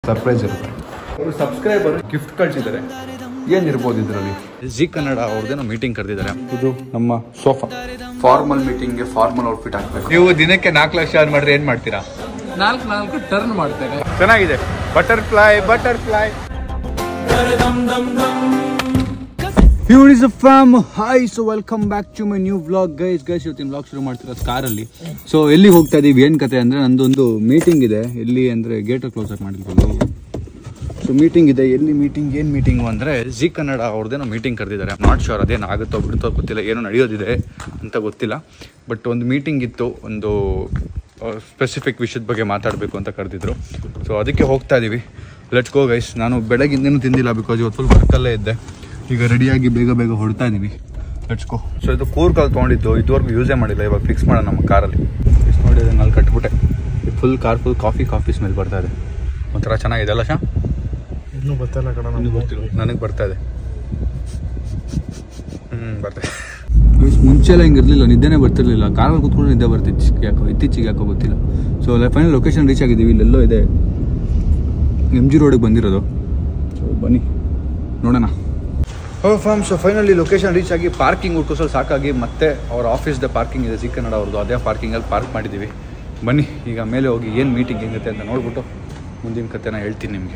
Surprise ಇರುತ್ತೆ ಅವರು subscriber gift ಕಳಿಸಿದ್ದಾರೆ ಏನಿರ್ಬೋದು ಇದರಲ್ಲಿ ಜಿ ಕನ್ನಡ ಅವ್ರದ್ದೇನೋ ಮೀಟಿಂಗ್ ಕರೆದಿದ್ದಾರೆ ಇದು ನಮ್ಮ ಸೋಫಾ ಫಾರ್ಮಲ್ ಮೀಟಿಂಗ್ಗೆ ಫಾರ್ಮಲ್ ಔಟ್ಫಿಟ್ ಹಾಕ್ಬೇಕು ನೀವು ದಿನಕ್ಕೆ ನಾಲ್ಕು ಲಕ್ಷ ಅರ್ನ್ ಮಾಡ್ರೆ ಏನ್ ಮಾಡ್ತೀರಾ ನಾಲ್ಕು ನಾಲ್ಕು ಟರ್ನ್ ಮಾಡ್ತೇನೆ ಚೆನ್ನಾಗಿದೆ butterfly butterfly Here is a fam. Hi, so welcome back to my new vlog, guys. Guys, ಇವತ್ತಿನ vlog ಶುರು ಮಾಡ್ತಿರೋದು ಕಾರಲ್ಲಿ ಸೊ ಎಲ್ಲಿ ಹೋಗ್ತಾ ಇದೀವಿ ಏನ್ ಕತೆ ಅಂದ್ರೆ ನಂದೊಂದು ಮೀಟಿಂಗ್ ಇದೆ ಎಲ್ಲಿ ಅಂದ್ರೆ ಗೇಟ್ ಕ್ಲೋಸ್ ಆಗಿ ಮಾಡಿರ್ಬೋದು ಸೊ ಮೀಟಿಂಗ್ ಇದೆ ಎಲ್ಲಿ ಮೀಟಿಂಗ್ ಏನು ಮೀಟಿಂಗು ಅಂದರೆ ಜಿ ಕನ್ನಡ ಅವ್ರದ್ದೇನೋ ಮೀಟಿಂಗ್ ಕರೆದಿದ್ದಾರೆ ನಾಟ್ ಶೋರ್ ಅದೇನು ಆಗುತ್ತೋ ಬಿಡುತ್ತೋ ಗೊತ್ತಿಲ್ಲ ಏನೋ ನಡೆಯೋದಿದೆ ಅಂತ ಗೊತ್ತಿಲ್ಲ ಬಟ್ ಒಂದು ಮೀಟಿಂಗ್ ಇತ್ತು ಒಂದು ಸ್ಪೆಸಿಫಿಕ್ ವಿಷಯದ ಬಗ್ಗೆ ಮಾತಾಡಬೇಕು ಅಂತ ಕರೆದಿದ್ರು ಸೊ ಅದಕ್ಕೆ ಹೋಗ್ತಾ ಇದ್ದೀವಿ ಲೆಟ್ಸ್ ಗೋ ಗೈಸ್ ನಾನು ಬೆಳಗ್ಗಿಂದೇನು ತಿಂದಿಲ್ಲ ಬಿಕಾಸ್ ಇವತ್ತು ಫುಲ್ ವರ್ಕಲ್ಲೇ ಇದ್ದೆ ಈಗ ರೆಡಿಯಾಗಿ ಬೇಗ ಬೇಗ ಹೊರಡ್ತಾ ಇದ್ದೀವಿ ಲೆಟ್ಸ್ ಗೋ ಸೊ ಇದು ಕೂರ್ ಕಾಲ್ ತೊಗೊಂಡಿದ್ದು ಇದುವರೆಗೂ ಯೂಸೇ ಮಾಡಿಲ್ಲ ಇವಾಗ ಫಿಕ್ಸ್ ಮಾಡೋಣ ನಮ್ಮ ಕಾರಲ್ಲಿ ಫಿಕ್ಸ್ ನೋಡಿ ಅದನ್ನ ಅಲ್ಲಿ ಕಟ್ಬಿಟ್ಟೆ full car full coffee coffee smell ಬರ್ತಾ ಇದೆ ಒಂಥರ ಚೆನ್ನಾಗಿದೆ ಅಲ್ಲ ಶಾ ಇನ್ನೂ ಗೊತ್ತಲ್ಲ ಕಣ ನನಗೆ ಗೊತ್ತಿಲ್ಲ ನನಗೆ ಬರ್ತಾ ಇದೆ ಹ್ಞೂ ಬರ್ತಾ ಮುಂಚೆ ಎಲ್ಲ ಹಿಂಗೆ ಇರಲಿಲ್ಲ ನಿದ್ದೆನೇ ಬರ್ತಿರ್ಲಿಲ್ಲ ಕಾರಲ್ಲಿ ಕೂತ್ಕೊಂಡು ನಿದ್ದೆ ಬರ್ತಿತ್ತು ಯಾಕೋ ಇತ್ತೀಚೆಗೆ ಯಾಕೋ ಗೊತ್ತಿಲ್ಲ ಸೊ ಫೈನಲ್ ಲೊಕೇಶನ್ ರೀಚ್ ಆಗಿದ್ದೀವಿ ಇಲ್ಲೆಲ್ಲೋ ಇದೆ ಎಮ್ ಜಿ ರೋಡಿಗೆ ಬಂದಿರೋದು ಸೊ ಬನ್ನಿ ನೋಡೋಣ ಓ ಫಾರ್ಮ್ ಸೊ ಫೈನಲಿ ಲೊಕೇಶನ್ ರೀಚ್ ಆಗಿ ಪಾರ್ಕಿಂಗ್ ಹುಡ್ಕೋಸಲು ಸಾಕಾಗಿ ಮತ್ತೆ ಅವ್ರ ಆಫೀಸ್ದ ಪಾರ್ಕಿಂಗ್ ಇದೆ ಜಿ ಕನ್ನಡ ಅವ್ರದ್ದು ಅದೇ ಪಾರ್ಕಿಂಗಲ್ಲಿ ಪಾರ್ಕ್ ಮಾಡಿದ್ದೀವಿ ಬನ್ನಿ ಈಗ ಮೇಲೆ ಹೋಗಿ ಏನು ಮೀಟಿಂಗ್ ಹೆಂಗತ್ತೆ ಅಂತ ನೋಡ್ಬಿಟ್ಟು ಮುಂದಿನ ಕತೆನ ಹೇಳ್ತೀನಿ ನಿಮಗೆ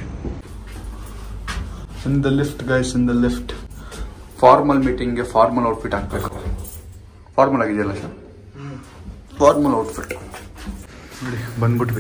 in the lift guys in the lift formal ಮೀಟಿಂಗ್ಗೆ ಫಾರ್ಮಲ್ ಔಟ್ಫಿಟ್ ಹಾಕ್ಬೇಕು ಫಾರ್ಮಲ್ ಆಗಿದೆಯಲ್ಲ ಸರ್ ಫಾರ್ಮಲ್ ಔಟ್ಫಿಟ್ ನೋಡಿ ಬಂದ್ಬಿಟ್ವಿ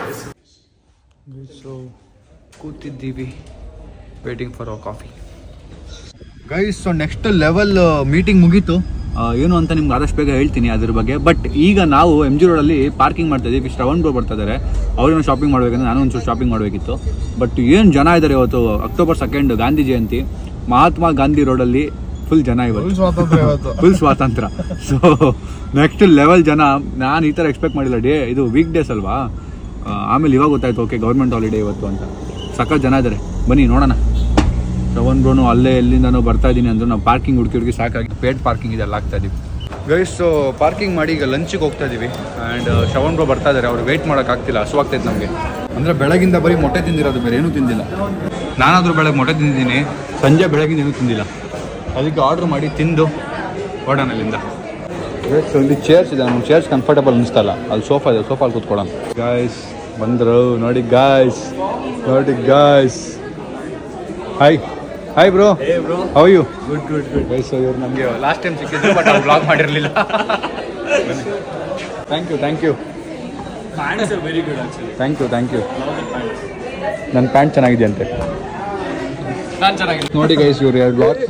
ಸೊ ಕೂತಿದ್ದೀವಿ waiting for our coffee guys so next level meeting ಮುಗೀತು ಆ, ಏನು ಅಂತ ನಿಮ್ಗೆ ಆದಷ್ಟು ಬೇಗ ಹೇಳ್ತೀನಿ ಅದ್ರ ಬಗ್ಗೆ ಬಟ್ ಈಗ ನಾವು ಎಮ್ ಜಿ ರೋಡಲ್ಲಿ ಪಾರ್ಕಿಂಗ್ ಮಾಡ್ತಾ ಇದೀವಿ ಶ್ರವಣ್ ಬ್ರೋ ಬರ್ತಾ ಇದ್ದಾರೆ ಅವ್ರೇನೋ ಶಾಪಿಂಗ್ ಮಾಡ್ಬೇಕಂದ್ರೆ ನಾನು ಒಂಚೂರು ಶಾಪಿಂಗ್ ಮಾಡಬೇಕಿತ್ತು ಬಟ್ ಏನು ಜನ ಇದ್ದಾರೆ ಇವತ್ತು ಅಕ್ಟೋಬರ್ ಸೆಕೆಂಡ್ ಗಾಂಧಿ ಜಯಂತಿ ಮಹಾತ್ಮ ಗಾಂಧಿ ರೋಡಲ್ಲಿ ಫುಲ್ ಜನ ಇವತ್ತು ಸ್ವಾತಂತ್ರ್ಯ ಇವತ್ತು ಫುಲ್ ಸ್ವಾತಂತ್ರ್ಯ ಸೊ ನೆಕ್ಸ್ಟ್ ಲೆವೆಲ್ ಜನ ನಾನು ಈ ಥರ ಎಕ್ಸ್ಪೆಕ್ಟ್ ಮಾಡಿಲ್ಲ ಡೇ ಇದು ವೀಕ್ ಡೇಸ್ ಅಲ್ವಾ ಆ, ಆಮೇಲೆ ಇವಾಗ ಗೊತ್ತಾಯ್ತು ಓಕೆ ಗೌರ್ಮೆಂಟ್ ಹಾಲಿಡೇ ಇವತ್ತು ಅಂತ ಸಖತ್ ಜನ ಇದ್ದಾರೆ ಬನ್ನಿ ನೋಡೋಣ ಶ್ರವಣ್ ಬ್ರೋನು ಅಲ್ಲೇ ಎಲ್ಲಿಂದನೋ ಬರ್ತಾ ಇದ್ದೀನಿ ಅಂದ್ರು ನಾವು ಪಾರ್ಕಿಂಗ್ ಹುಡುಕಿ ಹುಡುಕಿ ಸಾಕಾಗಿ ಪೇಡ್ ಪಾರ್ಕಿಂಗ್ ಇದೆಲ್ಲ ಆಗ್ತಾ ಇದೀವಿ ಗೈಸ್ ಪಾರ್ಕಿಂಗ್ ಮಾಡಿ ಈಗ ಲಂಚಿಗೆ ಹೋಗ್ತಾ ಇದೀವಿ ಆ್ಯಂಡ್ ಶ್ರವಣ್ ಬ್ರೋ ಬರ್ತಾ ಇದ್ದಾರೆ ಅವ್ರು ವೆಯ್ಟ್ ಮಾಡೋಕ್ಕಾಗ್ತಿಲ್ಲ ಹಸುವಾಗ್ತೈತೆ ನಮಗೆ ಅಂದರೆ ಬೆಳಗಿಂದ ಬರೀ ಮೊಟ್ಟೆ ತಿಂದಿರೋದು ಬೇರೆ ಏನೂ ತಿಂದಿಲ್ಲ ನಾನಾದರೂ ಬೆಳಗ್ಗೆ ಮೊಟ್ಟೆ ತಿಂದಿದ್ದೀನಿ ಸಂಜೆ ಬೆಳಗಿಂದ ಏನೂ ತಿಂದಿಲ್ಲ ಅದಕ್ಕೆ ಆರ್ಡ್ರ್ ಮಾಡಿ ತಿಂದು ಹೊರಡೋಣ ಇಲ್ಲಿಂದ ಸೊ ಇಲ್ಲಿ ಚೇರ್ಸ್ ಇದೆ ನಮ್ಗೆ ಚೇರ್ಸ್ ಕಂಫರ್ಟಬಲ್ ಅನಿಸ್ತಲ್ಲ ಅಲ್ಲಿ ಸೋಫಾ ಇದೆ ಸೋಫಾ ಕೂತ್ಕೊಳ್ಳೋಣ ಗಾಯ್ಸ್ ಬಂದರು ನೋಡಿ ಗಾಯ್ಸ್ ನೋಡಿ guys hi hi bro how you good good good guys ಇವ್ರು ನಮಗೆ ಲಾಸ್ಟ್ ಟೈಮ್ ಸಿಕ್ಕಿದ್ರು ಬಟ್ ಅವ್ರು ಬ್ಲಾಗ್ ಮಾಡಿರಲಿಲ್ಲ thank you thank you very good actually thank you thank you ನನ್ನ ಪ್ಯಾಂಟ್ ಚೆನ್ನಾಗಿದೆಯಂತೆ ನಾನು ಚೆನ್ನಾಗಿದೆ ನೋಡಿ ಗೈಸ್ ಇವ್ರು ಎರಡು ಬ್ಲಾಗ್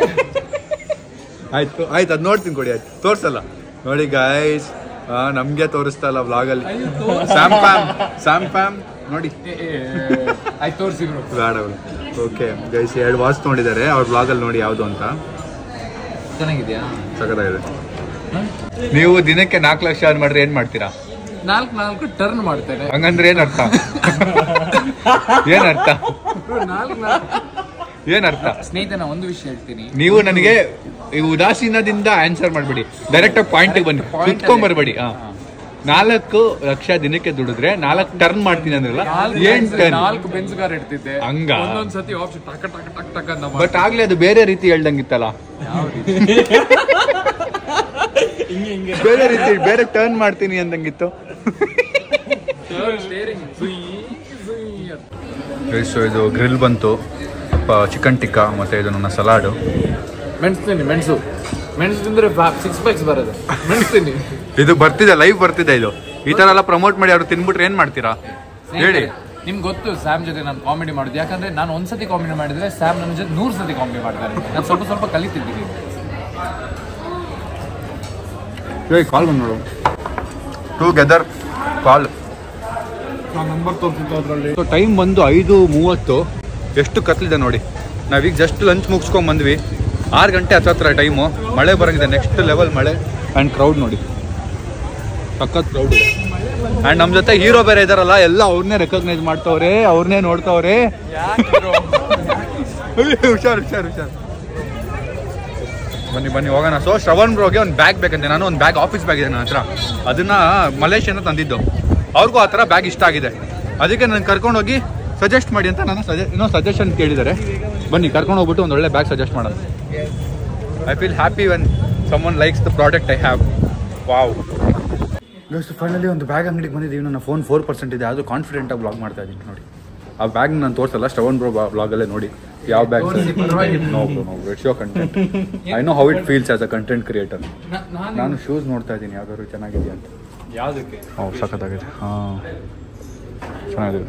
ಆಯ್ತು ಆಯ್ತು ಅದು ನೋಡ್ತೀನಿ ಕೊಡಿ ಆಯ್ತು ತೋರ್ಸಲ್ಲ ನೋಡಿ ಗೈಸ್ ನಮಗೆ ತೋರಿಸ್ತಾ ಇಲ್ಲ ವ್ಲಾಗಲ್ಲಿ ಸ್ಯಾಮ್ ಪ್ಯಾಮ್ ಸ್ಯಾಮ್ ಪ್ಯಾಮ್ ನೋಡಿ ಆಯ್ತು ತೋರಿಸಿದ್ರು ಬೇಡ ಓಕೆ ಗೈಸ್ ಎರಡು ವಾಚ್ ನೋಡಿದ್ದಾರೆ ಅವ್ರ ಬ್ಲಾಗಲ್ಲಿ ನೋಡಿ ಯಾವುದು ಅಂತ ಚೆನ್ನಾಗಿದ್ಯಾ ಸಖತ್ತಾಗಿದೆ ನೀವು ದಿನಕ್ಕೆ ನಾಲ್ಕು ಲಕ್ಷ ಅರ್ನ್ ಮಾಡ್ರೆ ಏನ್ ಮಾಡ್ತೀರಾ ನಾಲ್ಕು ನಾಲ್ಕು ಟರ್ನ್ ಮಾಡ್ತೇನೆ ಹಂಗಂದ್ರೆ ಏನ್ ಅರ್ಥ ಏನ್ ಅರ್ಥ ನಾಲ್ಕು ನಾಲ್ಕು ಏನ್ ಅರ್ಥ ಸ್ನೇಹಿತನ ಒಂದು ವಿಷಯ ಹೇಳ್ತೀನಿ ನೀವು ನನಗೆ ಈ ಉದಾಸೀನದಿಂದ ಆನ್ಸರ್ ಮಾಡ್ಬೇಡಿ ಡೈರೆಕ್ಟ್ ಆಗಿ ಪಾಯಿಂಟ್ ಬನ್ನಿ Point ಕುತ್ಕೊಂಡ್ ಬರ್ಬೇಡಿ ಹಾ ನಾಲ್ಕು ಲಕ್ಷ ದಿನಕ್ಕೆ ದುಡಿದ್ರೆ ನಾಲ್ಕು ಟರ್ನ್ ಮಾಡ್ತೀನಿ ಅಂದ್ರಲ್ಲ ನಾಲ್ಕು ಏನ್ ಬೆನ್ಸ್- ಟರ್ನ್ ನಾಲ್ಕು ಬೆನ್ಸ್ ಕಾರ್ ಇಡ್ತಿದ್ದೆ ಹಂಗ? ಒಂದೊಂದ್ ಸತಿ ಆಪ್ಷನ್ ಟಕ್ ಟಕ್ ಟಕ್ ಟಕ್ ಅಂತ ಬಟ್ ಆಗ್ಲೇ ಅದು ಬೇರೆ ರೀತಿ ಹೇಳ್ದಂಗಿತ್ತಲ್ಲ ಯಾವ ರೀತಿ ಬೇರೆ ರೀತಿ ಬೇರೆ ಟರ್ನ್ ಮಾಡ್ತೀನಿ ಅಂದಂಗಿತ್ತು ಸ್ಟೇರಿಂಗ್ ಸೊ ಇದು ಗ್ರಿಲ್ ಬಂತು ಚಿಕನ್ ಟಿಕ್ಕಾ ಮತ್ತೆ ಇದು ನನ್ನ ಸಲಾಡು ಮೆಣಸು ತಿನ್ನಿ ಮೆಣಸು ಮೆಣಸು ತಿಂದ್ರೆ ಸಿಕ್ಸ್ ಪ್ಯಾಕ್ಸ್ ಬರೋದು ಮೆಣಸು ತಿನ್ನಿ ಇದು ಬರ್ತಿದೆ ಲೈವ್ ಬರ್ತಿದೆ ಇದು ಈ ತರ ಎಲ್ಲ ಪ್ರಮೋಟ್ ಮಾಡಿ ಅವ್ರು ತಿನ್ಬಿಟ್ರೆ ಏನ್ ಮಾಡ್ತೀರಾ ಹೇಳಿ ನಿಮ್ಗೆ ಗೊತ್ತು ಸ್ಯಾಮ್ ಜೊತೆ ನಾನು ಕಾಮಿಡಿ ಮಾಡೋದು ಯಾಕಂದ್ರೆ ನಾನು ಒಂದ್ಸತಿ ಕಾಮಿಡಿ ಮಾಡಿದ್ರೆ ಸ್ಯಾಮ್ ನನ್ನ ಜೊತೆ ನೂರು ಸತಿ ಕಾಮಿಡಿ ಮಾಡ್ತಾರೆ ನಾನು ಸ್ವಲ್ಪ ಸ್ವಲ್ಪ ಕಲಿತಿದ್ದೀನಿ ಕಾಲ್ ಬಂದು ನೋಡು ಟುಗೆದರ್ ಕಾಲ್ ನಂಬರ್ ತೋರಿಸಿತ್ತು ಅದರಲ್ಲಿ ಸೊ ಟೈಮ್ ಬಂದು ಐದು ಮೂವತ್ತು ಎಷ್ಟು ಕತ್ಲಿದೆ ನೋಡಿ ನಾವೀಗ ಜಸ್ಟ್ ಲಂಚ್ ಮುಗಿಸ್ಕೊಂಡ್ ಬಂದ್ವಿ ಆರು ಗಂಟೆ ಹತ್ತತ್ರ ಟೈಮು ಮಳೆ ಬರಂಗಿದೆ ನೆಕ್ಸ್ಟ್ ಲೆವೆಲ್ ಮಳೆ ಆ್ಯಂಡ್ ಕ್ರೌಡ್ ನೋಡಿ ಸಖತ್ ಕ್ರೌಡ್ ಇದೆ ಆ್ಯಂಡ್ ನಮ್ಮ ಜೊತೆ ಹೀರೋ ಬೇರೆ ಇದಾರಲ್ಲ ಎಲ್ಲ ಅವ್ರನ್ನೇ ರೆಕಗ್ನೈಸ್ ಮಾಡ್ತವ್ರೆ ಅವ್ರನ್ನೇ ನೋಡ್ತವ್ರೆ ಹುಷಾರ್ ಹುಷಾರ್ ಹುಷಾರ್ ಬನ್ನಿ ಬನ್ನಿ ಹೋಗೋಣ ಸೊ ಶ್ರವಣ್ ಬ್ರೋಗೆ ಒಂದು ಬ್ಯಾಗ್ ಬೇಕಂತೆ ನಾನು ಒಂದು ಬ್ಯಾಗ್ ಆಫೀಸ್ ಬ್ಯಾಗ್ ಇದೆ ನನ್ನ ಹತ್ರ ಅದನ್ನ ಮಲೇಷಿಯಿಂದ ತಂದಿದ್ದು ಅವ್ರಿಗೂ ಆ ಥರ ಬ್ಯಾಗ್ ಇಷ್ಟ ಆಗಿದೆ ಅದಕ್ಕೆ ನಾನು ಕರ್ಕೊಂಡೋಗಿ ಸಜೆಸ್ಟ್ ಮಾಡಿ ಅಂತ ನಾನು ಸಜೆ ಇನ್ನೂ ಸಜೆಷನ್ ಕೇಳಿದ್ದಾರೆ ಬನ್ನಿ ಕರ್ಕೊಂಡು ಹೋಗ್ಬಿಟ್ಟು ಒಂದು ಒಳ್ಳೆ ಬ್ಯಾಗ್ ಸಜೆಸ್ಟ್ ಮಾಡೋಣ I feel happy when someone likes the product I have wow just finally ಒಂದು ಬ್ಯಾಗ್ ಅಂಗಡಿಗೆ ಬಂದಿದ್ದೀವಿ ನನ್ನ ಫೋನ್ ಫೋರ್ ಪರ್ಸೆಂಟ್ ಇದೆ ಅದು ಕಾನ್ಫಿಡೆಂಟಾಗಿ ಬ್ಲಾಗ್ ಮಾಡ್ತಾ ಇದ್ದೀನಿ ನೋಡಿ ಆ ಬ್ಯಾಗ್ ನಾನು ತೋರಿಸಲ್ಲ ಸ್ಟವನ್ ಬ್ರೋ ಬ್ಲಾಗಲ್ಲೇ ನೋಡಿ ಯಾವ bag no bro no it's your content I know how it feels as a content creator ನಾನು ಶೂಸ್ ನೋಡ್ತಾ ಇದ್ದೀನಿ ಯಾವ್ದಾದ್ರು ಚೆನ್ನಾಗಿದೆ ಅಂತ ಯಾವುದಕ್ಕೆ ಓ ಸಖತ್ತಾಗಿದೆ ಹಾಂ ಚೆನ್ನಾಗಿದೆ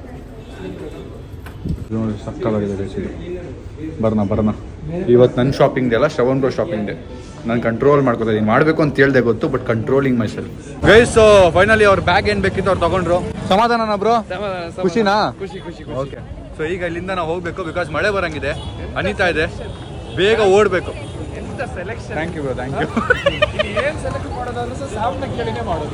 ಇದು ನೋಡಿ ಸಕ್ಕತ್ತಾಗಿದೆ guys ಇದು ಬರೋಣ ಬರೋಣ ಇವತ್ತು ನನ್ನ ಶಾಪಿಂಗ್ ಎಲ್ಲ ಶ್ರವಣ್ ಬ್ರೋ ಶಾಪಿಂಗ್ ಡೇ ನಾನು ಕಂಟ್ರೋಲ್ ಮಾಡ್ಕೊತಾ ಇದ್ದೀನಿ ಮಾಡಬೇಕು ಅಂತ ಹೇಳ್ದೆ ಗೊತ್ತು but controlling myself guys finally ಅವ್ರ ಬ್ಯಾಗ್ ಏನು ಬೇಕಿತ್ತು ಅವ್ರು ತಗೊಂಡ್ರು ಸಮಾಧಾನನಾ ಬ್ರೋ ಖುಷಿನಾ ಖುಷಿ ಖುಷಿ ಓಕೆ ಸೊ ಈಗ ಇಲ್ಲಿಂದ ನಾವು ಹೋಗ್ಬೇಕು ಬಿಕಾಸ್ ಮಳೆ ಬರಂಗಿದೆ ಅನಿತಾ ಇದೆ ಬೇಗ ಓಡಬೇಕು ಎಂತ selection thank you bro thank you ಏನ್ ಸೆಲೆಕ್ಟ್ ಮಾಡೋದಾದ್ರೂ ಸಹ ಸಾಮ್ನ ಕೇಳಿನೇ ಮಾಡೋದು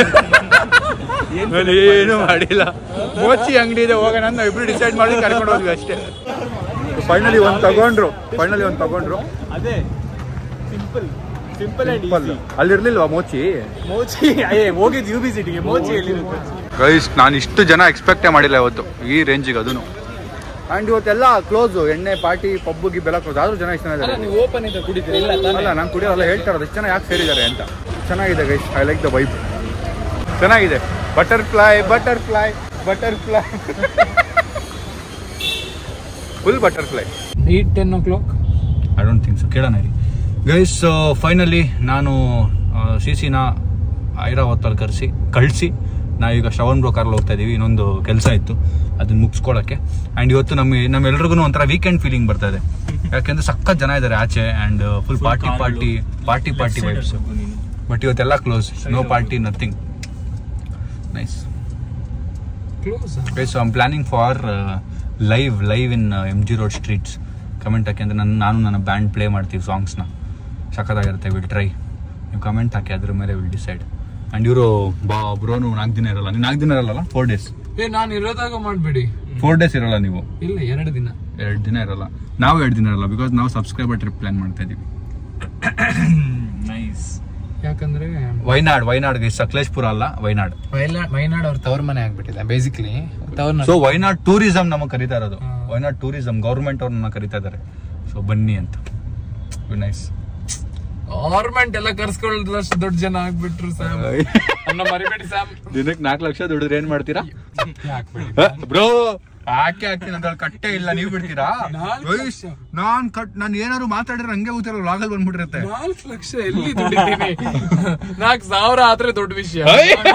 ನಾನು ಏನು ಮಾಡಿಲ್ಲ ಮೋಚಿ ಅಂಗಡಿ ಇದೆ ಹೋಗೋಣ ಅಂತ ನಾವು ಇಬ್ರು ಡಿಸೈಡ್ ಮಾಡಿ ಕರ್ಕೊಂಡು ಹೋದ್ವಿ ಅಷ್ಟೇ ಫೈನಲಿ ಒಂದು ತಗೊಂಡ್ರು ಫೈನಲಿ ಒಂದು ತಗೊಂಡ್ರು ಅದೇ ಸಿಂಪಲ್ ಸಿಂಪಲ್ ಅಂಡ್ Simple. ಅಲ್ಲಿರ್ಲಿಲ್ವಾ ಮೋಚಿ ಮೋಚಿ ಅಯ್ಯೇ ಹೋಗಿದ್ದು ಯು ಬಿ ಸಿಟಿಗೆ ಮೋಚಿ ಎಲ್ಲಿ ಗೈಸ್ ನಾನು ಇಷ್ಟು ಜನ ಎಕ್ಸ್ಪೆಕ್ಟೇ ಮಾಡಿಲ್ಲ ಇವತ್ತು ಈ ರೇಂಜಿಗೆ ಅದನ್ನು ಆ್ಯಂಡ್ ಇವತ್ತೆಲ್ಲ ಕ್ಲೋಸು ಎಣ್ಣೆ ಪಾರ್ಟಿ ಪಬ್ಬು ಗಿಬ್ಬೆಲ್ಲ ಕ್ಲೋಸ್ ಆದ್ರೂ ಜನ ಇಷ್ಟ ಇದ್ದಾರೆ ನೀವು ಓಪನ್ ಇದ್ದ ಕುಡಿತೀರಿ ಇಲ್ಲ ತಾನೇ ಅಲ್ಲ ನಾನು ಕುಡಿಯೋಲ್ಲ ಹೇಳ್ತಾರದು ಎಷ್ಟು ಜನ ಯಾಕೆ ಸೇರಿದ್ದಾರೆ ಅಂತ ಚೆನ್ನಾಗಿದೆ guys I like the vibe ಚೆನ್ನಾಗಿದೆ butterfly butterfly butterfly full butterfly at ten o'clock I don't think so ಕೇಳೋಣ ರೀ ಗೈಸ್ ಫೈನಲಿ ನಾನು ಸಿ ಸಿನ ಐರಾವತ್ತಲ್ಲಿ ಕರೆಸಿ ಕಳಿಸಿ ನಾವೀಗ ಶ್ರವಣ್ ಬ್ರೋ ಕಾರಲ್ಲಿ ಹೋಗ್ತಾ ಇದ್ದೀವಿ ಇನ್ನೊಂದು ಕೆಲಸ ಇತ್ತು ಅದನ್ನ ಮುಗಿಸ್ಕೊಳ್ಳೋಕ್ಕೆ ಆ್ಯಂಡ್ ಇವತ್ತು ನಮ್ಮ ನಮ್ಮೆಲ್ರಿಗೂ ಒಂಥರ ವೀಕೆಂಡ್ ಫೀಲಿಂಗ್ ಬರ್ತಾ ಇದೆ ಯಾಕೆಂದ್ರೆ ಸಖತ್ ಜನ ಇದ್ದಾರೆ ಆಚೆ and full party party party party vibes but ಇವತ್ತೆಲ್ಲ close no party nothing nice close okay so I'm planning for live live in M G road streets comment ಹಾಕಿ ಅಂದರೆ ನನ್ನ ನಾನು ನನ್ನ ಬ್ಯಾಂಡ್ ಪ್ಲೇ ಮಾಡ್ತೀವಿ ಸಾಂಗ್ಸ್ನ ಸಖತ್ತಾಗಿರುತ್ತೆ ವಿಲ್ ಟ್ರೈ ನೀವು ಕಮೆಂಟ್ ಹಾಕಿ ಅದ್ರ ಮೇಲೆ ವಿಲ್ ಡಿಸೈಡ್ ಆ್ಯಂಡ್ ಇವರು ಬಾ ಬ್ರೋನು ನಾಲ್ಕು ದಿನ ಇರಲ್ಲ ನೀವು ನಾಲ್ಕು ದಿನ ಇರಲ್ಲ ಫೋರ್ ಡೇಸ್ ಏ ನಾನು ಇರೋದಾಗ ಮಾಡ್ಬೇಡಿ ಫೋರ್ ಡೇಸ್ ಇರಲ್ಲ ನೀವು ಇಲ್ಲ ಎರಡು ದಿನ ಎರಡು ದಿನ ಇರಲ್ಲ ನಾವು ಎರಡು ದಿನ ಇರಲ್ಲ ಬಿಕಾಸ್ ನಾವು ಸಬ್ಸ್ಕ್ರೈಬರ್ ಟ್ರಿಪ್ ಪ್ಲಾನ್ ಮಾಡ್ತಾ ಇದ್ದೀವಿ ನೈಸ್ ಯಾಕಂದ್ರೆ ವೈನಾಡ್ ವೈನಾಡ್ಗೆ ಸಕಲೇಶ್ಪುರ ಅಲ್ಲ ವೈನಾಡ್ ವೈನಾಡ್ ವೈನಾಡ್ ಅವ್ರ ತವ್ರ ಮನೆ ಆಗ್ಬಿಟ್ಟಿದೆ ಬೇಸಿಕ್ಲಿ ತವ್ರ ಸೊ ವೈನಾಡ್ ಟೂರಿಸಂ ನಮಗೆ ಕರಿತಾ ಇರೋದು ಹಾ. ವೈನಾಡ್ ಟೂರಿಸಂ ಗೌರ್ಮೆಂಟ್ ಅವ್ರನ್ನ ಕರಿತಾ ಇದ್ದಾರೆ ಸೊ ಬನ್ನಿ ಅಂತ ನೈಸ್ ಗೌರ್ಮೆಂಟ್ ಎಲ್ಲ ಕರ್ಸ್ಕೊಳ್ಳೋದಷ್ಟು ದೊಡ್ಡ ಜನ ಆಗ್ಬಿಟ್ರು ಸ್ಯಾಮ್ ಅನ್ನ ಮರಿಬೇಡಿ ಸ್ಯಾಮ್ ದಿನಕ್ಕೆ ನಾಲ್ಕು ಲಕ್ಷ ದುಡಿದ್ರೆ ಏನ್ ಮಾಡ್ತೀರಾ ಹಾಕ್ಬೇಡಿ ಬ್ರೋ ಯಾಕೆ ಹಾಕ್ತೀನಿ ಅಂತ ಕಟ್ಟೆ ಇಲ್ಲ ನೀವು ಬಿಡ್ತೀರಾ ನಾಲ್ಕು ವೈಸ್, ನಾನ್ ಕಟ್ ನಾನು ಏನಾದ್ರು ಮಾತಾಡಿದ್ರೆ ಹಂಗೆ ಗೊತ್ತಿಲ್ಲ ಲಾಗಲ್ ಬಂದ್ಬಿಟ್ಟಿರುತ್ತೆ ನಾಲ್ಕು ಲಕ್ಷ ಎಲ್ಲಿ ದುಡಿತೀನಿ ನಾಲ್ಕು ಸಾವಿರ ಆದ್ರೆ ದೊಡ್ಡ ವಿಷಯ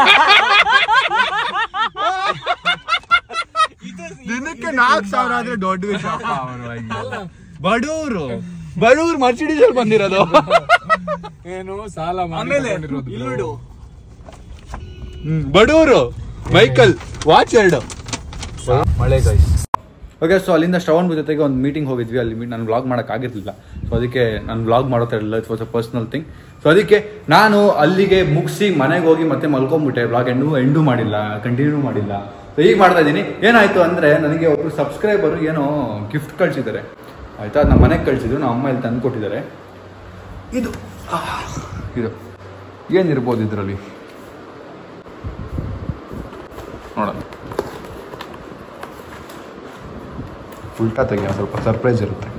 ದಿನಕ್ಕೆ ನಾಲ್ಕು ಸಾವಿರ ಆದ್ರೆ ದೊಡ್ಡ ವಿಷಯ ಬಡವರು ಬಡವ್ರು ಮರ್ಸಿಡೀಸ್ ಅಲ್ಲಿ ಬಂದಿರೋದು ಏನು ಸಾಲ ಮಾಡ್ಕೊಂಡಿರೋದು ಬಡವರು ಮೈಕಲ್ ವಾಚ್ ಎರಡು ಮಳೆ ಗೈಸ್ ಓಕೆ ಸೊ ಅಲ್ಲಿಂದ ಶ್ರವಣ್ ಜೊತೆಗೆ ಒಂದು ಮೀಟಿಂಗ್ ಹೋಗಿದ್ವಿ ಅಲ್ಲಿ ನಾನು ವ್ಲಾಗ್ ಮಾಡಕ್ ಆಗಿರ್ಲಿಲ್ಲ ಸೊ ಅದಕ್ಕೆ ನಾನು ವ್ಲಾಗ್ ಮಾಡೋತಾ ಇರಲಿಲ್ಲ it was a personal thing so ಅದಕ್ಕೆ ನಾನು ಅಲ್ಲಿಗೆ ಮುಗಿಸಿ ಮನೆಗೆ ಹೋಗಿ ಮತ್ತೆ ಮಲ್ಕೊಂಡ್ಬಿಟ್ಟೆ ವ್ಲಾಗ್ ಎಂಡು ಎಂಡು ಮಾಡಿಲ್ಲ ಕಂಟಿನ್ಯೂ ಮಾಡಿಲ್ಲ ಸೊ ಈಗ ಮಾಡ್ತಾ ಇದ್ದೀನಿ ಏನಾಯ್ತು ಅಂದ್ರೆ ನನಗೆ ಒಬ್ರು ಸಬ್ಸ್ಕ್ರೈಬರ್ ಏನೋ ಗಿಫ್ಟ್ ಕಳ್ಸಿದ್ದಾರೆ ಆಯ್ತಾ ಅದು ನಮ್ಮ ಮನೆಗೆ ಕಳ್ಸಿದ್ರು ನಮ್ಮ ಅಮ್ಮ ಇಲ್ಲಿ ತಂದು ಕೊಟ್ಟಿದ್ದಾರೆ ಇದು ಆಹ್, ಇದು ಏನಿರ್ಬೋದು ಇದರಲ್ಲಿ ನೋಡೋಣ ಉಲ್ಟಾ ತೆಗಿಯೋಣ ಸ್ವಲ್ಪ ಸರ್ಪ್ರೈಸ್ ಇರುತ್ತೆ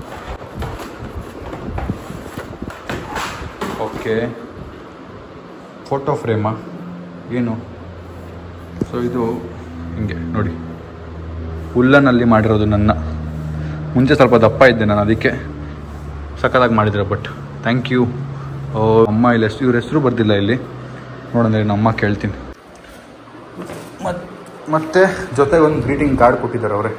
ಓಕೆ ಫೋಟೋ ಫ್ರೇಮಾ ಏನು ಸೊ ಇದು ಹಿಂಗೆ ನೋಡಿ ಹುಲ್ಲನಲ್ಲಿ ಮಾಡಿರೋದು ನನ್ನ ಮುಂಚೆ ಸ್ವಲ್ಪ ದಪ್ಪ ಇದ್ದೆ ನಾನು ಅದಕ್ಕೆ ಸಖತ್ತಾಗಿ ಮಾಡಿದ್ರೆ ಬಟ್ ಥ್ಯಾಂಕ್ ಯು ಅಮ್ಮ ಇಲ್ಲಿ ಹೆಸರು ಇವ್ರ ಹೆಸರು ಬರ್ದಿಲ್ಲ ಇಲ್ಲಿ ನೋಡೋಣ ನಮ್ಮ ಅಮ್ಮ ಕೇಳ್ತೀನಿ ಮತ್ ಮತ್ತೆ ಜೊತೆಗೆ ಒಂದು ಗ್ರೀಟಿಂಗ್ ಕಾರ್ಡ್ ಕೊಟ್ಟಿದ್ದಾರೆ ಅವರೇ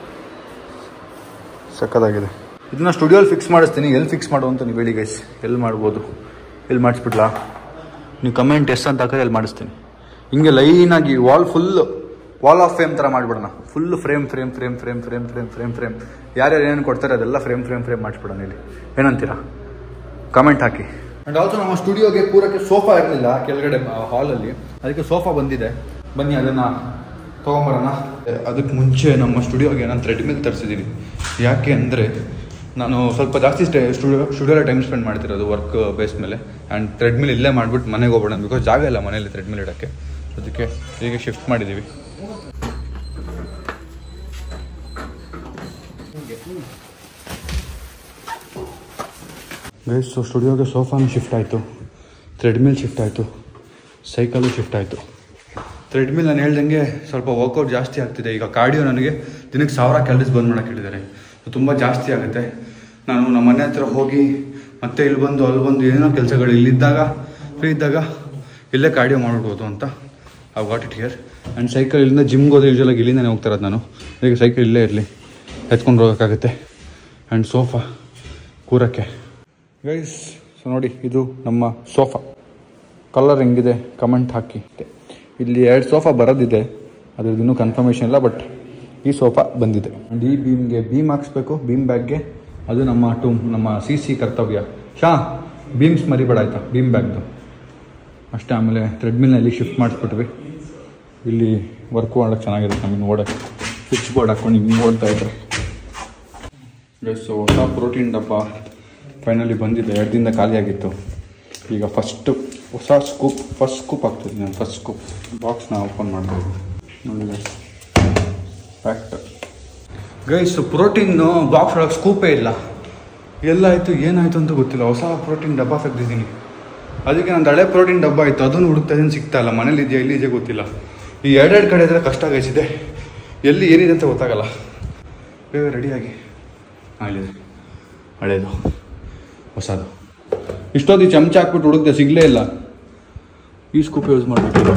ಸಕ್ಕದಾಗಿದೆ ಇದನ್ನ ಸ್ಟುಡಿಯೋಲಿ ಫಿಕ್ಸ್ ಮಾಡಿಸ್ತೀನಿ ಎಲ್ಲಿ ಫಿಕ್ಸ್ ಮಾಡು ಅಂತ ನೀವು ಹೇಳಿ ಗೈಸ್ ಎಲ್ಲಿ ಮಾಡ್ಬೋದು ಎಲ್ಲಿ ಮಾಡಿಸ್ಬಿಡ್ಲಾ ನೀವು ಕಮೆಂಟ್ ಎಷ್ಟು ಅಂತ ಹಾಕಿದ್ರೆ ಎಲ್ಲಿ ಮಾಡಿಸ್ತೀನಿ ಹಿಂಗೆ ಲೈನಾಗಿ wall full wall of fame ಥರ ಮಾಡಿಬಿಡೋಣ full frame frame frame frame frame frame frame frame ಯಾರ್ಯಾರು ಏನೇನು ಕೊಡ್ತಾರೆ ಅದೆಲ್ಲ ಫ್ರೇಮ್ ಫ್ರೇಮ್ ಫ್ರೇಮ್ ಮಾಡಿಸ್ಬಿಡೋಣ ಇಲ್ಲಿ ಏನಂತೀರಾ ಕಮೆಂಟ್ ಹಾಕಿ ಆ್ಯಂಡ್ ಆಲ್ಸೋ ನಮ್ಮ ಸ್ಟುಡಿಯೋಗೆ ಕೂರಕ್ಕೆ ಸೋಫಾ ಇರಲಿಲ್ಲ ಕೆಳಗಡೆ ಹಾಲಲ್ಲಿ ಅದಕ್ಕೆ ಸೋಫಾ ಬಂದಿದೆ ಬನ್ನಿ ಅದನ್ನು ತೊಗೊಂಬರೋಣ ಅದಕ್ಕೆ ಮುಂಚೆ ನಮ್ಮ ಸ್ಟುಡಿಯೋಗೆ ನಾನು ಥ್ರೆಡ್ಮಿಲ್ ತರಿಸಿದ್ದೀನಿ ಯಾಕೆ ಅಂದರೆ ನಾನು ಸ್ವಲ್ಪ ಜಾಸ್ತಿ ಸ್ಟೇ ಸ್ಟುಡಿಯೋ ಸ್ಟುಡಿಯೋಲ್ಲ ಟೈಮ್ ಸ್ಪೆಂಡ್ ಮಾಡ್ತಿರೋದು ವರ್ಕ್ ಬೇಸ್ ಮೇಲೆ ಆ್ಯಂಡ್ ಥ್ರೆಡ್ಮಿಲ್ ಇಲ್ಲೇ ಮಾಡಿಬಿಟ್ಟು ಮನೆಗೆ ಹೋಗೋಣ ಬಿಕಾಸ್ ಜಾಗ ಇಲ್ಲ ಮನೇಲಿ ಥ್ರೆಡ್ಮಿಲ್ ಇಡೋಕ್ಕೆ ಅದಕ್ಕೆ ಹೀಗೆ ಶಿಫ್ಟ್ ಮಾಡಿದ್ದೀವಿ ಗೈಸ್ ಸೊ ಸ್ಟುಡಿಯೋಗೆ ಸೋಫಾನು ಶಿಫ್ಟ್ ಆಯಿತು ಥ್ರೆಡ್ಮಿಲ್ ಶಿಫ್ಟ್ ಆಯಿತು ಸೈಕಲು ಶಿಫ್ಟ್ ಆಯಿತು ಥ್ರೆಡ್ಮಿಲ್ ನಾನು ಹೇಳ್ದಂಗೆ ಸ್ವಲ್ಪ ವರ್ಕೌಟ್ ಜಾಸ್ತಿ ಆಗ್ತಿದೆ ಈಗ ಕಾರ್ಡಿಯೋ ನನಗೆ ದಿನಕ್ಕೆ ಸಾವಿರ ಕ್ಯಾಲರೀಸ್ ಬಂದ್ ಮಾಡೋಕೆ ಹೇಳಿದ್ದಾರೆ ತುಂಬ ಜಾಸ್ತಿ ಆಗುತ್ತೆ ನಾನು ನಮ್ಮ ಮನೆ ಹತ್ರ ಹೋಗಿ ಮತ್ತೆ ಇಲ್ಲಿ ಬಂದು ಅಲ್ಲಿ ಬಂದು ಏನೋ ಕೆಲಸಗಳು ಇಲ್ಲಿದ್ದಾಗ ಫ್ರೀ ಇದ್ದಾಗ ಇಲ್ಲೇ ಕಾರ್ಡಿಯೋ ಮಾಡ್ಬೋದು ಅಂತ I got it here and cycle ಇಲ್ಲಿಂದ ಜಿಮ್ಗೆ ಹೋದ್ರೆ ಯೂಶಲಾಗಿ ಇಲ್ಲಿಂದನೇ ಹೋಗ್ತಾ ಇರೋದು ನಾನು ಈಗ ಸೈಕಲ್ ಇಲ್ಲೇ ಇರಲಿ ಎತ್ಕೊಂಡು ಹೋಗೋಕ್ಕಾಗುತ್ತೆ ಆ್ಯಂಡ್ ಸೋಫಾ ಕೂರಕ್ಕೆ ಗೈಸ್ ಸೊ ನೋಡಿ ಇದು ನಮ್ಮ ಸೋಫಾ ಕಲರ್ ಹೆಂಗಿದೆ ಕಮೆಂಟ್ ಹಾಕಿ ಇಲ್ಲಿ ಎರಡು ಸೋಫಾ ಬರೋದಿದೆ ಅದ್ರದ್ದು ಇನ್ನೂ ಕನ್ಫರ್ಮೇಷನ್ ಇಲ್ಲ ಬಟ್ ಈ ಸೋಫಾ ಬಂದಿದೆ ಆ್ಯಂಡ್ ಈ ಬೀಮ್ಗೆ ಬೀಮ್ ಹಾಕ್ಸ್ಬೇಕು ಬೀಮ್ ಬ್ಯಾಗ್ಗೆ ಅದು ನಮ್ಮ ಟು ನಮ್ಮ ಸಿ ಸಿ ಕರ್ತವ್ಯ ಶಾ ಬೀಮ್ಸ್ ಮರಿಬೇಡ ಆಯ್ತಾ ಬೀಮ್ ಬ್ಯಾಗ್ದು ಅಷ್ಟೇ ಆಮೇಲೆ ಥ್ರೆಡ್ಮಿಲ್ನ ಇಲ್ಲಿ ಶಿಫ್ಟ್ ಮಾಡಿಸ್ಬಿಟ್ವಿ ಇಲ್ಲಿ ವರ್ಕ್ ಮಾಡೋಕ್ಕೆ ಚೆನ್ನಾಗಿರುತ್ತೆ ನಮಗೆ ಓಡೋಕ್ಕೆ ಸ್ವಿಚ್ ಬೋರ್ಡ್ ಹಾಕ್ಕೊಂಡು ಹಿಂಗೆ ಓಡ್ತಾ ಇದ್ರೆ ಸೊ ಹೊಸ ಪ್ರೋಟೀನ್ ಡಬ್ಬ ಫೈನಲಿ ಬಂದಿದೆ ಎರಡು ದಿನದ ಖಾಲಿಯಾಗಿತ್ತು ಈಗ ಫಸ್ಟು ಹೊಸ ಸ್ಕೂಪ್ ಫಸ್ಟ್ ಸ್ಕೂಪ್ ಆಗ್ತಿದೆ ನಾನು ಫಸ್ಟ್ ಸ್ಕೂಪ್ ಬಾಕ್ಸ್ನ ಓಪನ್ ಮಾಡ್ಬೋದು ನೋಡಿ ಫ್ಯಾಕ್ಟ್ ಗೈಸ್ ಪ್ರೋಟೀನು ಬಾಕ್ಸ್ ಒಳಗೆ ಸ್ಕೂಪೇ ಇಲ್ಲ ಎಲ್ಲಾಯಿತು ಏನಾಯಿತು ಅಂತ ಗೊತ್ತಿಲ್ಲ ಹೊಸ ಪ್ರೋಟೀನ್ ಡಬ್ಬ ತೆಗ್ದಿದ್ದೀನಿ ಅದಕ್ಕೆ ನಂದು ಹಳೆ ಪ್ರೋಟೀನ್ ಡಬ್ಬ ಆಯಿತು ಅದನ್ನು ಹುಡುಕ್ತಾ ಇದನ್ನು ಸಿಗ್ತಾ ಇಲ್ಲ ಮನೇಲಿ ಇದೆಯಾ ಇಲ್ಲಿ ಇದೆಯಾ ಗೊತ್ತಿಲ್ಲ ಈ ಎರಡೆರಡು ಕಡೆ ಇದ್ರೆ ಕಷ್ಟ ಗೈಸಿದೆ ಎಲ್ಲಿ ಏನಿದೆ ಅಂತ ಗೊತ್ತಾಗಲ್ಲ ಬೇಗ ರೆಡಿಯಾಗಿ ಹಾಂ ಇಲ್ಲಿದೆ ಹಳೇದು ಹೊಸದು ಇಷ್ಟೊತ್ತು ಈ ಚಮಚ ಹಾಕ್ಬಿಟ್ಟು ಹುಡುಕ್ದೆ ಸಿಗಲೇ ಇಲ್ಲ ಈ ಸ್ಕೂಪ್ ಯೂಸ್ ಮಾಡಬೇಕು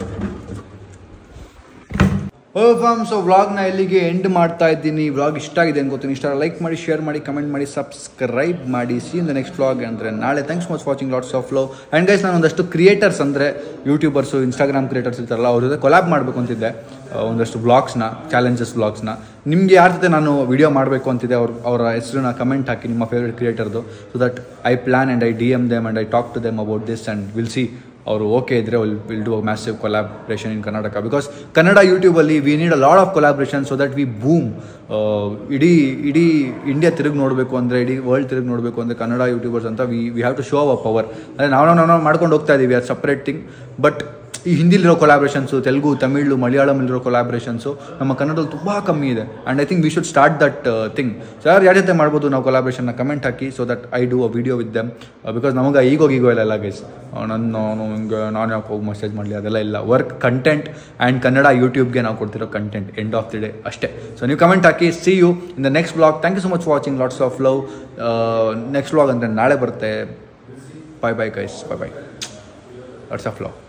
ಓ ಫಾಮ್ ಸೊ ವ್ಲಾಗ್ನ ಇಲ್ಲಿಗೆ ಎಂಡ್ ಮಾಡ್ತಾ ಇದ್ದೀನಿ ವ್ಲಾಗ್ ಇಷ್ಟ ಆಗಿದೆ ಅನ್ಕೋತೀನಿ ಇಷ್ಟ ಲೈಕ್ ಮಾಡಿ ಶೇರ್ ಮಾಡಿ ಕಮೆಂಟ್ ಮಾಡಿ ಸಬ್ಸ್ಕ್ರೈಬ್ ಮಾಡಿ see in the next vlog ಅಂದರೆ ನಾಳೆ thanks much watching lots of love and guys ನಾನು ಒಂದಷ್ಟು ಕ್ರಿಯೇಟರ್ಸ್ ಅಂದರೆ ಯೂಟ್ಯೂಬರ್ಸು ಇನ್ಸ್ಟಾಗ್ರಾಮ್ ಕ್ರಿಯೇಟರ್ಸ್ ಇರ್ತಾರಲ್ಲ ಅವ್ರ ಜೊತೆ ಕೊಲಾಬ್ ಮಾಡಬೇಕು ಅಂತಿದ್ದೆ ಆ, ಒಂದಷ್ಟು ವ್ಲಾಗ್ಸ್ನ ಚಾಲೆಂಜಸ್ ವ್ಲಾಗ್ಸ್ನ ನಿಮಗೆ ಯಾರ ಜೊತೆ ನಾನು ವಿಡಿಯೋ ಮಾಡಬೇಕು ಅಂತಿದೆ ಅವ್ರ ಅವರ ಹೆಸರನ್ನ ಕಮೆಂಟ್ ಹಾಕಿ ನಿಮ್ಮ ಫೇವ್ರೆಟ್ ಕ್ರಿಯೇಟರ್ದು so that I plan and I D M them and I talk to them about this and will see ಅವರು ಓಕೆ ಇದ್ದರೆ will will do massive collaboration in Karnataka because Kannada ಯೂಟ್ಯೂಬಲ್ಲಿ we need a load of collaboration so that we boom ಇಡೀ ಇಡೀ India ತಿರುಗಿ ನೋಡಬೇಕು ಅಂದರೆ ಇಡೀ world ತಿರುಗಿ ನೋಡಬೇಕು ಅಂದರೆ ಕನ್ನಡ ಯೂಟ್ಯೂಬರ್ಸ್ ಅಂತ we we have to show our power ಅಂದರೆ ನಾವು ನಾವು ನಾವು ಮಾಡ್ಕೊಂಡು ಹೋಗ್ತಾ ಇದ್ದೀವಿ ಅದು ಸಪ್ರೇಟ್ ಥಿಂಗ್ ಬಟ್ ಈ ಹಿಂದಿಲಿರೋ ಕೊಲಾಬ್ರೇಷನ್ಸು ತೆಲುಗು ತಮಿಳು ಮಲಯಾಳಮಲ್ಲಿರೋ ಕೊಲಾಬ್ರೇಷನ್ಸು ನಮ್ಮ ಕನ್ನಡದಲ್ಲಿ ತುಂಬ ಕಮ್ಮಿ ಇದೆ and I think we should start that thing sir ಯಾರ ಜೊತೆ ಮಾಡ್ಬೋದು ನಾವು ಕೊಲಾಬ್ರೇಷನ್ನ ಕಮೆಂಟ್ ಹಾಕಿ so that I do a video with them because ನಮಗೆ ಈಗೋ ಈಗೋ ಇಲ್ಲ ಗೈಸ್ ನನ್ನ ನಾನು ಹಿಂಗೆ ನಾನು ಯಾಕೆ ಹೋಗಿ ಮೆಸೇಜ್ ಮಾಡಲಿ ಅದೆಲ್ಲ ಇಲ್ಲ ವರ್ಕ್ ಕಂಟೆಂಟ್ ಆ್ಯಂಡ್ ಕನ್ನಡ ಯೂಟ್ಯೂಬ್ಗೆ ನಾವು ಕೊಡ್ತಿರೋ content end of the day ಅಷ್ಟೇ ಸೊ ನೀವು ಕಮೆಂಟ್ ಹಾಕಿ see you in the next vlog thank you so much watching lots of love next vlog ಅಂದರೆ ನಾಳೆ ಬರುತ್ತೆ bye bye guys bye bye lots of love